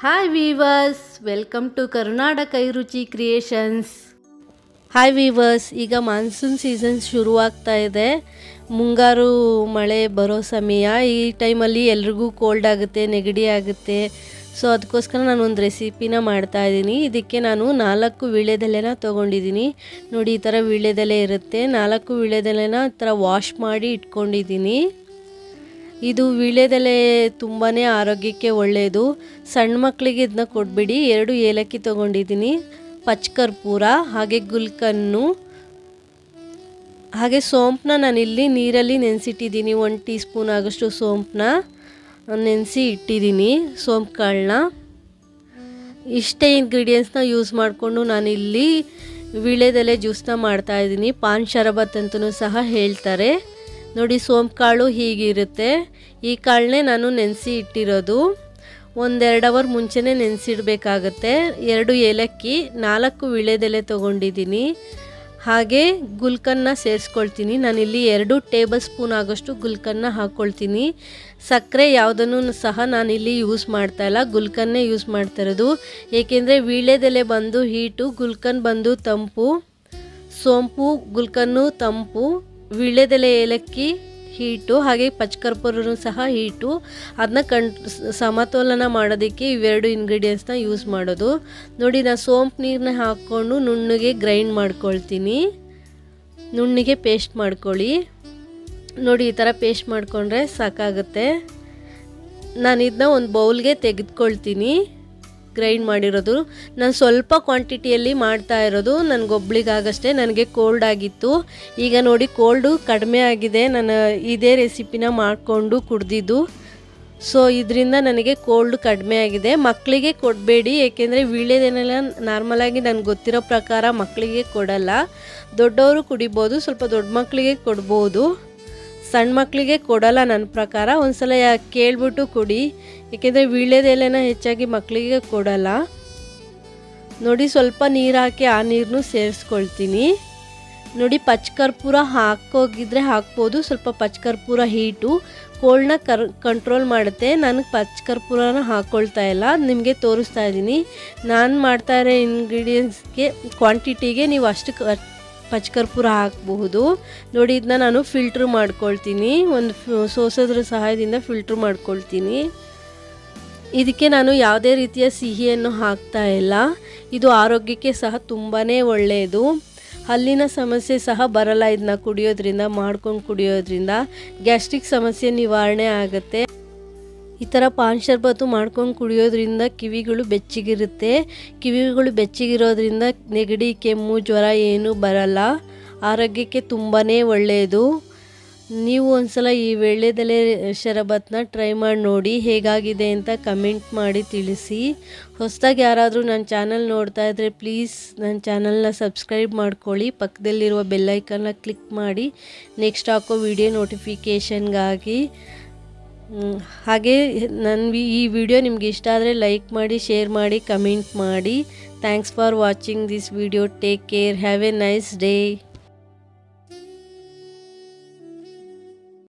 hi viewers welcome to Karnataka Ruchi creations hi viewers ಈಗ monsoon season ಶುರುವಾಗ್ತಾ ಇದೆ ಮುಂಗಾರು ಮಳೆ ಬರೋ ಸಮಯ ಈ ಟೈಮಲ್ಲಿ ಎಲ್ರಿಗೂ ಕೋಲ್ಡ್ ಆಗುತ್ತೆ ನೆಗಡಿ ಆಗುತ್ತೆ ಸೊ ಅದಕ್ಕೋಸ್ಕರ ನಾನು ಒಂದು ರೆಸಿಪಿನ ಮಾಡ್ತಾ ಇದ್ದೀನಿ ಇದಕ್ಕೆ ನಾನು ನಾಲ್ಕು ವೀಳ್ಯದೆಲೆನ ತೊಗೊಂಡಿದ್ದೀನಿ ನೋಡಿ ಈ ಥರ ವೀಳ್ಯದೆಲೆ ಇರುತ್ತೆ ನಾಲ್ಕು ವೀಳ್ಯದೆಲೆನ ಈ ಥರ ವಾಶ್ ಮಾಡಿ ಇಟ್ಕೊಂಡಿದ್ದೀನಿ ಇದು ವೀಳ್ಯದೆಲೆ ತುಂಬಾ ಆರೋಗ್ಯಕ್ಕೆ ಒಳ್ಳೆಯದು ಸಣ್ಣ ಮಕ್ಕಳಿಗೆ ಇದನ್ನ ಕೊಟ್ಬಿಡಿ ಎರಡು ಏಲಕ್ಕಿ ತೊಗೊಂಡಿದ್ದೀನಿ ಪಚ್ಕರ್ಪೂರ ಹಾಗೆ ಗುಲ್ಕನ್ನು ಹಾಗೆ ಸೋಂಪನ್ನ ನಾನಿಲ್ಲಿ ನೀರಲ್ಲಿ ನೆನೆಸಿಟ್ಟಿದ್ದೀನಿ ಒಂದು ಟೀ ಸ್ಪೂನ್ ಆಗೋಷ್ಟು ಸೋಂಪನ್ನ ನೆನೆಸಿ ಇಟ್ಟಿದ್ದೀನಿ ಸೋಂಪು ಕಾಳನ್ನ ಇಷ್ಟೇ ಇಂಗ್ರೀಡಿಯೆಂಟ್ಸ್ನ ಯೂಸ್ ಮಾಡಿಕೊಂಡು ನಾನಿಲ್ಲಿ ವೀಳ್ಯದೆಲೆ ಜ್ಯೂಸ್ನ ಮಾಡ್ತಾಯಿದ್ದೀನಿ ಪಾನ್ ಶರಬತ್ ಅಂತಲೂ ಸಹ ಹೇಳ್ತಾರೆ ನೋಡಿ ಸೋಂಪು ಕಾಳು ಹೀಗಿರುತ್ತೆ ಈ ಕಾಳನ್ನೇ ನಾನು ನೆನೆಸಿ ಇಟ್ಟಿರೋದು ಒಂದೆರಡು ಅವರ್ ಮುಂಚೆನೇ ನೆನೆಸಿಡ್ಬೇಕಾಗತ್ತೆ ಎರಡು ಏಲಕ್ಕಿ ನಾಲ್ಕು ವೀಳ್ಯದೆಲೆ ತೊಗೊಂಡಿದ್ದೀನಿ ಹಾಗೆ ಗುಲ್ಕನ್ನ ಸೇರಿಸ್ಕೊಳ್ತೀನಿ ನಾನಿಲ್ಲಿ ಎರಡು ಟೇಬಲ್ ಸ್ಪೂನ್ ಆಗೋಷ್ಟು ಗುಲ್ಕನ್ನ ಹಾಕ್ಕೊಳ್ತೀನಿ ಸಕ್ಕರೆ ಯಾವುದನ್ನು ಸಹ ನಾನಿಲ್ಲಿ ಯೂಸ್ ಮಾಡ್ತಾ ಇಲ್ಲ ಗುಲ್ಕನ್ನೇ ಯೂಸ್ ಮಾಡ್ತಾ ಇರೋದು ಏಕೆಂದರೆ ವೀಳ್ಯದೆಲೆ ಬಂದು ಹೀಟು ಗುಲ್ಕನ್ ಬಂದು ತಂಪು ಸೋಂಪು ಗುಲ್ಕನ್ನು ತಂಪು ವೀಳ್ಯದೆಲೆ ಏಲಕ್ಕಿ ಹೀಟು ಹಾಗೆ ಪಚ್ಕರ್ಪೂರನು ಸಹ ಹೀಟು ಅದನ್ನ ಕಂ ಸಮತೋಲನ ಮಾಡೋದಕ್ಕೆ ಇವೆರಡು ಇಂಗ್ರೀಡಿಯೆಂಟ್ಸ್ನ ಯೂಸ್ ಮಾಡೋದು ನೋಡಿ ನಾನು ಸೋಂಪು ನೀರನ್ನ ಹಾಕ್ಕೊಂಡು ನುಣ್ಣಗೆ ಗ್ರೈಂಡ್ ಮಾಡ್ಕೊಳ್ತೀನಿ ನುಣ್ಣಿಗೆ ಪೇಸ್ಟ್ ಮಾಡ್ಕೊಳ್ಳಿ ನೋಡಿ ಈ ಥರ ಪೇಸ್ಟ್ ಮಾಡಿಕೊಂಡ್ರೆ ಸಾಕಾಗುತ್ತೆ ನಾನು ಇದನ್ನ ಒಂದು ಬೌಲ್ಗೆ ತೆಗೆದುಕೊಳ್ತೀನಿ ಗ್ರೈಂಡ್ ಮಾಡಿರೋದು ನಾನು ಸ್ವಲ್ಪ ಕ್ವಾಂಟಿಟಿಯಲ್ಲಿ ಮಾಡ್ತಾ ಇರೋದು ನನಗೊಬ್ಳಿಗಾಗಷ್ಟೇ ನನಗೆ ಕೋಲ್ಡ್ ಆಗಿತ್ತು ಈಗ ನೋಡಿ ಕೋಲ್ಡು ಕಡಿಮೆ ಆಗಿದೆ ನಾನು ಇದೇ ರೆಸಿಪಿನ ಮಾಡಿಕೊಂಡು ಕುಡ್ದಿದ್ದು ಸೊ ಇದರಿಂದ ನನಗೆ ಕೋಲ್ಡ್ ಕಡಿಮೆ ಆಗಿದೆ ಮಕ್ಕಳಿಗೆ ಕೊಡಬೇಡಿ ಏಕೆಂದರೆ ವೀಳ್ಯದೆನೆಲ್ಲ ನಾರ್ಮಲಾಗಿ ನನಗೆ ಗೊತ್ತಿರೋ ಪ್ರಕಾರ ಮಕ್ಕಳಿಗೆ ಕೊಡಲ್ಲ ದೊಡ್ಡವರು ಕುಡಿಬೋದು ಸ್ವಲ್ಪ ದೊಡ್ಡ ಮಕ್ಕಳಿಗೆ ಕೊಡ್ಬೋದು ಸಣ್ಣ ಮಕ್ಕಳಿಗೆ ಕೊಡಲ್ಲ ನನ್ನ ಪ್ರಕಾರ ಒಂದು ಸಲ ಕೇಳ್ಬಿಟ್ಟು ಕೊಡಿ ಏಕೆಂದರೆ ವೀಳ್ಯದೆಲೆನ ಹೆಚ್ಚಾಗಿ ಮಕ್ಕಳಿಗೆ ಕೊಡಲ್ಲ ನೋಡಿ ಸ್ವಲ್ಪ ನೀರು ಹಾಕಿ ಆ ನೀರನ್ನು ಸೇರಿಸ್ಕೊಳ್ತೀನಿ ನೋಡಿ ಪಚ್ಕರ್ಪೂರ ಹಾಕೋಗಿದ್ರೆ ಹಾಕ್ಬೋದು ಸ್ವಲ್ಪ ಪಚ್ಕರ್ಪೂರ ಹೀಟು ಕೋಲ್ಡ್ನ ಕರ್ ಕಂಟ್ರೋಲ್ ಮಾಡುತ್ತೆ ನನಗೆ ಪಚ್ಕರ್ಪೂರನ ಹಾಕ್ಕೊಳ್ತಾ ಇಲ್ಲ ನಿಮಗೆ ತೋರಿಸ್ತಾ ಇದ್ದೀನಿ ನಾನು ಮಾಡ್ತಾ ಇರೋ ಇಂಗ್ರೀಡಿಯೆಂಟ್ಸ್ಗೆ ಕ್ವಾಂಟಿಟಿಗೆ ನೀವು ಅಷ್ಟು ಪಚ್ಕರ್ಪೂರ ಹಾಕಬಹುದು ನೋಡಿ ಇದನ್ನ ನಾನು ಫಿಲ್ಟ್ರ್ ಮಾಡ್ಕೊಳ್ತೀನಿ ಒಂದು ಸೋಸೋದ್ರ ಸಹಾಯದಿಂದ ಫಿಲ್ಟ್ರ್ ಮಾಡ್ಕೊಳ್ತೀನಿ ಇದಕ್ಕೆ ನಾನು ಯಾವುದೇ ರೀತಿಯ ಸಿಹಿಯನ್ನು ಹಾಕ್ತಾ ಇಲ್ಲ ಇದು ಆರೋಗ್ಯಕ್ಕೆ ಸಹ ತುಂಬಾ ಒಳ್ಳೆಯದು ಹಲ್ಲಿನ ಸಮಸ್ಯೆ ಸಹ ಬರಲ್ಲ ಇದನ್ನ ಕುಡಿಯೋದ್ರಿಂದ ಮಾಡ್ಕೊಂಡು ಕುಡಿಯೋದ್ರಿಂದ ಗ್ಯಾಸ್ಟ್ರಿಕ್ ಸಮಸ್ಯೆ ನಿವಾರಣೆ ಆಗುತ್ತೆ ಈ ಥರ ಪಾನ್ ಶರ್ಬತ್ತು ಮಾಡ್ಕೊಂಡು ಕುಡಿಯೋದ್ರಿಂದ ಕಿವಿಗಳು ಬೆಚ್ಚಗಿರುತ್ತೆ ಕಿವಿಗಳು ಬೆಚ್ಚಗಿರೋದ್ರಿಂದ ನೆಗಡಿ ಕೆಮ್ಮು ಜ್ವರ ಏನೂ ಬರಲ್ಲ ಆರೋಗ್ಯಕ್ಕೆ ತುಂಬಾ ಒಳ್ಳೆಯದು ನೀವು ಒಂದ್ಸಲ ಈ ವೀಳ್ಯದೆಲೆ ಶರಬತ್ನ ಟ್ರೈ ಮಾಡಿ ನೋಡಿ ಹೇಗಾಗಿದೆ ಅಂತ ಕಮೆಂಟ್ ಮಾಡಿ ತಿಳಿಸಿ ಹೊಸದಾಗಿ ಯಾರಾದರೂ ನನ್ನ ಚಾನಲ್ ನೋಡ್ತಾ ಇದ್ದರೆ ಪ್ಲೀಸ್ ನನ್ನ ಚಾನಲ್ನ ಸಬ್ಸ್ಕ್ರೈಬ್ ಮಾಡ್ಕೊಳ್ಳಿ ಪಕ್ಕದಲ್ಲಿರುವ ಬೆಲ್ಲೈಕನ್ನ ಕ್ಲಿಕ್ ಮಾಡಿ ನೆಕ್ಸ್ಟ್ ಹಾಕೋ ವಿಡಿಯೋ ನೋಟಿಫಿಕೇಷನ್ಗಾಗಿ ಹಾಗೆ ನನ್ನ ಈ ವಿಡಿಯೋ ನಿಮ್ಗೆ ಇಷ್ಟ ಆದರೆ ಲೈಕ್ ಮಾಡಿ ಶೇರ್ ಮಾಡಿ ಕಮೆಂಟ್ ಮಾಡಿ thanks for watching this video take care have a nice day